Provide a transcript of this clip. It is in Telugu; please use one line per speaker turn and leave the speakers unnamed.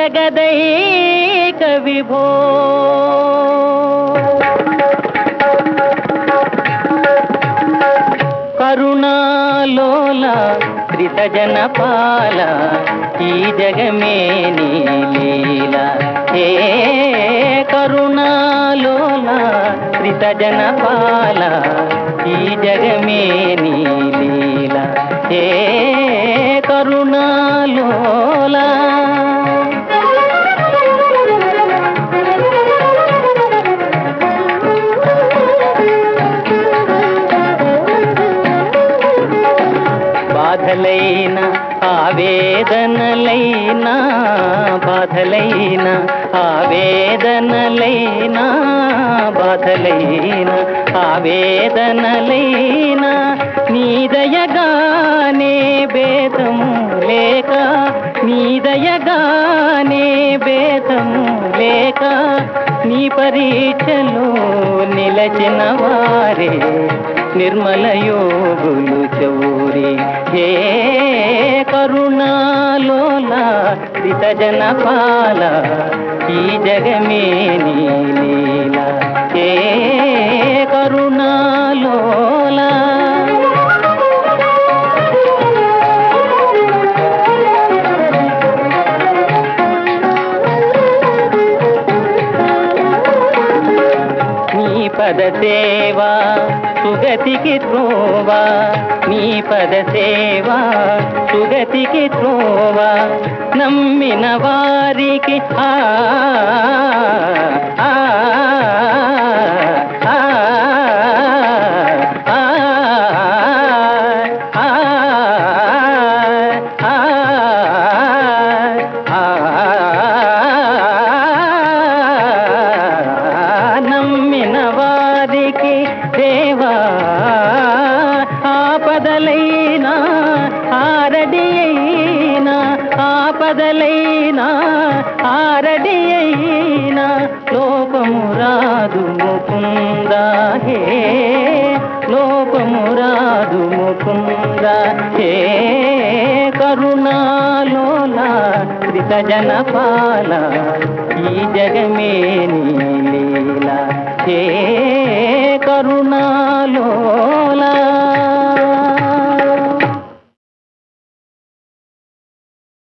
జగదైక విభో కరుణాలోల త్రితజన పాల ఈ జగమే నీ లీల ఏ కరుణాలోల త్రితజన పాల ఈ జగమే నీ లీల ఏ కరుణాలోల బాధలైన ఆవేదనలైన బాధలైన ఆవేదనలైన బాధలైన ఆవేదనలైన నీదయగానే భేదము లేక నీదయగానే భేదము లేక నీ పరీక్షలో నిలచిన వారే నిర్మల యోగులు చౌరి హే కరుణాలోల శ్రితజన పాల ఈ జగమే నీ లీల హే కరుణాలోల నీ పద సేవా సుగతికి త్రోవా నీ పద సేవా సుగతికి త్రోవా నమ్మిన వారికి ఆ ఆ, ఆ, ఆ, ఆ, నమ్మిన వారికి దేవా ఆపదలైనా ఆరడి అయినా ఆపదలైనా ఆరడి అయినా లోపము రాదు ముకుందా హే లోపము రాదు ముకుందా హే కరుణాలోల శ్రితజన పాల ఈ జగమే నీ లీల హే కరుణాలో